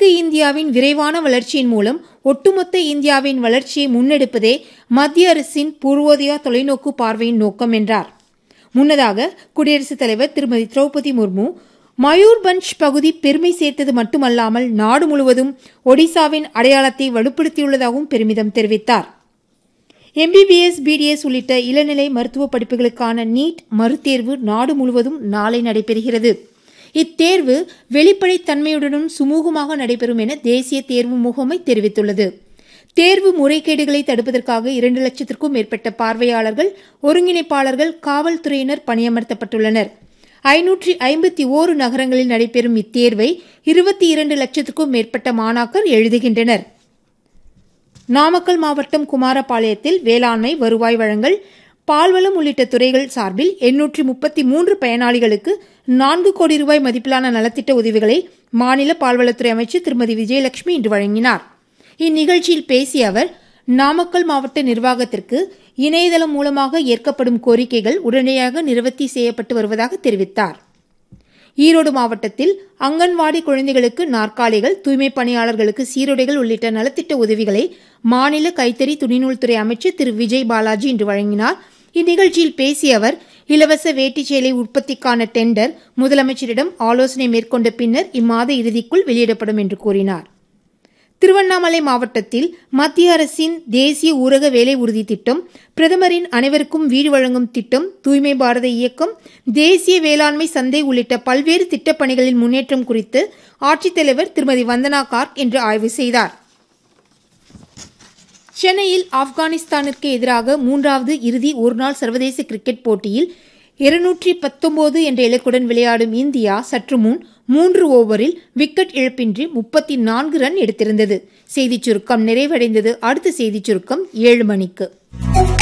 தெற்கு இந்தியாவின் விரைவான வளர்ச்சியின் மூலம் ஒட்டுமொத்த இந்தியாவின் வளர்ச்சியை முன்னெடுப்பதே மத்திய அரசின் பூர்வோதயா தொலைநோக்கு பார்வையின் நோக்கம் என்றார் முன்னதாக குடியரசுத் தலைவர் திருமதி திரௌபதி முர்மு மயூர்பஞ்ச் பகுதி பெருமை சேர்த்தது மட்டுமல்லாமல் நாடு முழுவதும் ஒடிசாவின் அடையாளத்தை வலுப்படுத்தியுள்ளதாகவும் பெருமிதம் தெரிவித்தார் எம்பிபிஎஸ் பிடிஎஸ் உள்ளிட்ட இளநிலை மருத்துவ படிப்புகளுக்கான நீட் மறுதேர்வு நாடு முழுவதும் நாளை நடைபெறுகிறது இத்தேர்வு வெளிப்படைத்தன்மையுடனும் சுமூகமாக நடைபெறும் என தேசிய தேர்வு முகமை தெரிவித்துள்ளது தேர்வு முறைகேடுகளை தடுப்பதற்காக இரண்டு லட்சத்திற்கும் மேற்பட்ட பார்வையாளர்கள் ஒருங்கிணைப்பாளர்கள் காவல்துறையினர் பணியமர்த்தப்பட்டுள்ளனர் ஐநூற்றி ஐம்பத்தி ஓரு நகரங்களில் நடைபெறும் இத்தேர்வை இருபத்தி இரண்டு லட்சத்திற்கும் மேற்பட்ட மாணாக்கர் எழுதுகின்றனர் நாமக்கல் மாவட்டம் குமாரபாளையத்தில் வேளாண்மை வருவாய் வழங்கல் பால்வளம் உள்ளிட்ட துறைகள் சார்பில் எண்ணூற்றி முப்பத்தி மூன்று பயனாளிகளுக்கு நான்கு கோடி ரூபாய் மதிப்பிலான நலத்திட்ட உதவிகளை மாநில பால்வளத்துறை அமைச்சர் திருமதி விஜயலட்சுமி இன்று வழங்கினார் இந்நிகழ்ச்சியில் பேசிய அவர் நாமக்கல் மாவட்ட நிர்வாகத்திற்கு இணையதளம் மூலமாக ஏற்கப்படும் கோரிக்கைகள் உடனடியாக நிவர்த்தி செய்யப்பட்டு வருவதாக தெரிவித்தார் ஈரோடு மாவட்டத்தில் அங்கன்வாடி குழந்தைகளுக்கு நாற்காலிகள் தூய்மை பணியாளர்களுக்கு சீருடைகள் உள்ளிட்ட நலத்திட்ட உதவிகளை மாநில கைத்தறி துணிநூல்துறை அமைச்சர் திரு விஜய் பாலாஜி இன்று வழங்கினார் இந்நிகழ்ச்சியில் பேசிய அவர் இலவச வேட்டி சேலை உற்பத்திக்கான டெண்டர் முதலமைச்சரிடம் ஆலோசனை மேற்கொண்ட பின்னர் இம்மாத இறுதிக்குள் வெளியிடப்படும் என்று கூறினார் திருவண்ணாமலை மாவட்டத்தில் மத்திய அரசின் தேசிய ஊரக வேலை உறுதி திட்டம் பிரதமரின் அனைவருக்கும் வீடு வழங்கும் திட்டம் தூய்மை பாரத இயக்கம் தேசிய வேளாண்மை சந்தை உள்ளிட்ட பல்வேறு திட்டப்பணிகளின் முன்னேற்றம் குறித்து ஆட்சித்தலைவர் திருமதி வந்தனா கார்க் இன்று ஆய்வு செய்தார் சென்னையில் ஆப்கானிஸ்தானிற்கு எதிராக மூன்றாவது இறுதி ஒருநாள் சர்வதேச கிரிக்கெட் போட்டியில் இருநூற்றி பத்தொன்பது என்ற இலக்குடன் விளையாடும் இந்தியா சற்று முன் மூன்று ஓவரில் விக்கெட் இழப்பின்றி முப்பத்தி நான்கு ரன் எடுத்திருந்தது செய்திச் சுருக்கம் நிறைவடைந்தது அடுத்த செய்திச் சுருக்கம் ஏழு மணிக்கு